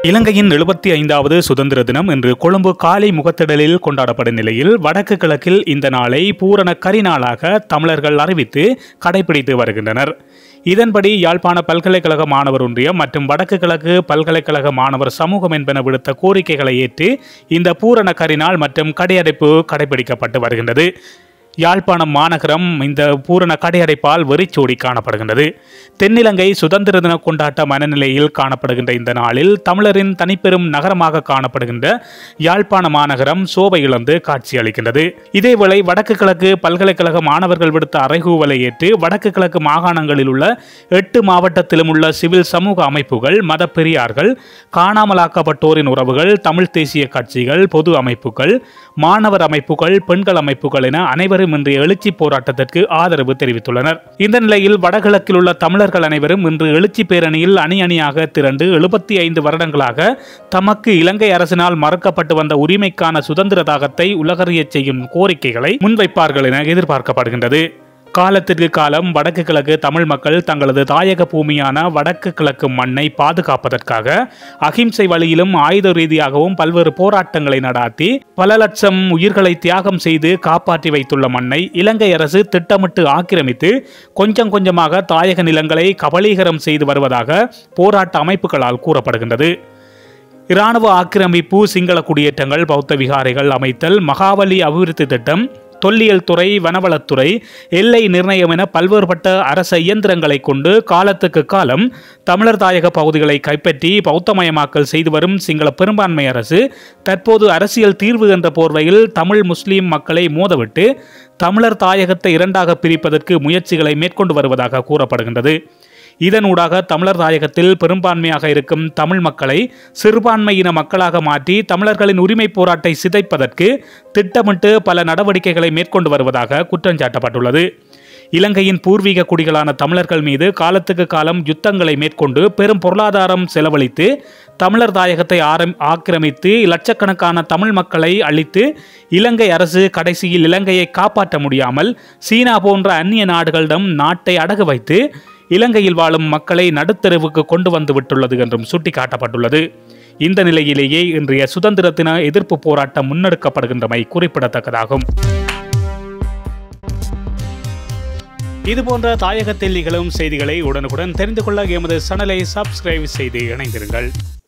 இலங்கையின் எழுபத்தி ஐந்தாவது சுதந்திர தினம் இன்று கொழும்பு காலை முகத்திடலில் கொண்டாடப்படும் நிலையில் வடக்கு கிழக்கில் இந்த நாளை பூரண கரிநாளாக தமிழர்கள் அறிவித்து கடைபிடித்து வருகின்றனர் இதன்படி யாழ்ப்பாண பல்கலைக்கழக மாணவர் ஒன்றியம் மற்றும் வடக்கு கிழக்கு பல்கலைக்கழக மாணவர் சமூகம் என்பன விடுத்த கோரிக்கைகளை ஏற்று இந்த பூரண கரிநாள் மற்றும் கடையடைப்பு கடைபிடிக்கப்பட்டு வருகின்றது யாழ்ப்பாணம் மாநகரம் இந்த பூரண கடையடைப்பால் வெறிச்சோடி காணப்படுகின்றது தென்னிலங்கை சுதந்திர தின கொண்டாட்ட மனநிலையில் காணப்படுகின்ற இந்த நாளில் தமிழரின் தனிப்பெரும் நகரமாக காணப்படுகின்ற யாழ்ப்பாண மாநகரம் சோபை இழந்து காட்சியளிக்கின்றது இதேவேளை வடக்கு கிழக்கு பல்கலைக்கழக மாணவர்கள் விடுத்த அறைகூவலை ஏற்று வடக்கு கிழக்கு மாகாணங்களில் உள்ள எட்டு மாவட்டத்திலும் உள்ள சிவில் சமூக அமைப்புகள் மத பெரியார்கள் காணாமலாக்கப்பட்டோரின் உறவுகள் தமிழ் தேசிய கட்சிகள் பொது அமைப்புகள் மாணவர் அமைப்புகள் பெண்கள் அமைப்புகள் என அனைவரும் இன்று எழுச்சி போராட்டத்திற்கு ஆதரவு தெரிவித்துள்ளனர் இந்த நிலையில் வடகிழக்கில் உள்ள தமிழர்கள் அனைவரும் இன்று எழுச்சி பேரணியில் அணி அணியாக திரண்டு எழுபத்தி ஐந்து வருடங்களாக தமக்கு இலங்கை அரசினால் மறுக்கப்பட்டு வந்த உரிமைக்கான சுதந்திர தாகத்தை உலகறியச் செய்யும் கோரிக்கைகளை முன்வைப்பார்கள் என எதிர்பார்க்கப்படுகின்றது காலத்திற்கு காலம் வடக்கு கிழக்கு தமிழ் மக்கள் தங்களது தாயக பூமியான வடக்கு கிழக்கு மண்ணை பாதுகாப்பதற்காக அகிம்சை வழியிலும் ஆயுத ரீதியாகவும் பல்வேறு போராட்டங்களை நடாத்தி பல லட்சம் உயிர்களை தியாகம் செய்து காப்பாற்றி வைத்துள்ள மண்ணை இலங்கை அரசு திட்டமிட்டு ஆக்கிரமித்து கொஞ்சம் கொஞ்சமாக தாயக நிலங்களை கபலீகரம் செய்து வருவதாக போராட்ட அமைப்புகளால் கூறப்படுகின்றது இராணுவ ஆக்கிரமிப்பு சிங்கள குடியேற்றங்கள் பௌத்த விகாரைகள் அமைத்தல் மகாவலி அபிவிருத்தி திட்டம் தொல்லியல் துறை வனவளத்துறை எல்லை நிர்ணயம் என பல்வேறுபட்ட அரச இயந்திரங்களை கொண்டு காலத்துக்கு காலம் தமிழர் தாயக பகுதிகளை கைப்பற்றி பௌத்தமயமாக்கல் செய்து வரும் சிங்கள பெரும்பான்மை அரசு தற்போது அரசியல் தீர்வு என்ற போர்வையில் தமிழ் முஸ்லிம் மக்களை மோதவிட்டு தமிழர் தாயகத்தை இரண்டாக பிரிப்பதற்கு முயற்சிகளை மேற்கொண்டு வருவதாக கூறப்படுகின்றது இதனூடாக தமிழர் தாயகத்தில் பெரும்பான்மையாக இருக்கும் தமிழ் மக்களை சிறுபான்மையின மக்களாக மாற்றி தமிழர்களின் உரிமை போராட்டை சிதைப்பதற்கு திட்டமிட்டு பல நடவடிக்கைகளை மேற்கொண்டு வருவதாக குற்றஞ்சாட்டப்பட்டுள்ளது இலங்கையின் பூர்வீக குடிகளான தமிழர்கள் மீது காலத்துக்கு காலம் யுத்தங்களை மேற்கொண்டு பெரும் பொருளாதாரம் செலவழித்து தமிழர் தாயகத்தை ஆரம் ஆக்கிரமித்து லட்சக்கணக்கான தமிழ் மக்களை அழித்து இலங்கை அரசு கடைசியில் இலங்கையை காப்பாற்ற முடியாமல் சீனா போன்ற அந்நிய நாடுகளிடம் நாட்டை அடகு வைத்து இலங்கையில் வாழும் மக்களை நடுத்தெருவுக்கு கொண்டு வந்து விட்டுள்ளது என்றும் சுட்டிக்காட்டப்பட்டுள்ளது இந்த நிலையிலேயே இன்றைய சுதந்திர தின எதிர்ப்பு போராட்டம் முன்னெடுக்கப்படுகின்றமை குறிப்பிடத்தக்கதாகும் இதுபோன்ற தாயகத்தில் நிகழும் செய்திகளை உடனுக்குடன் தெரிந்து கொள்ள எமது சேனலை சப்ஸ்கிரைப் செய்து இணைந்திருங்கள்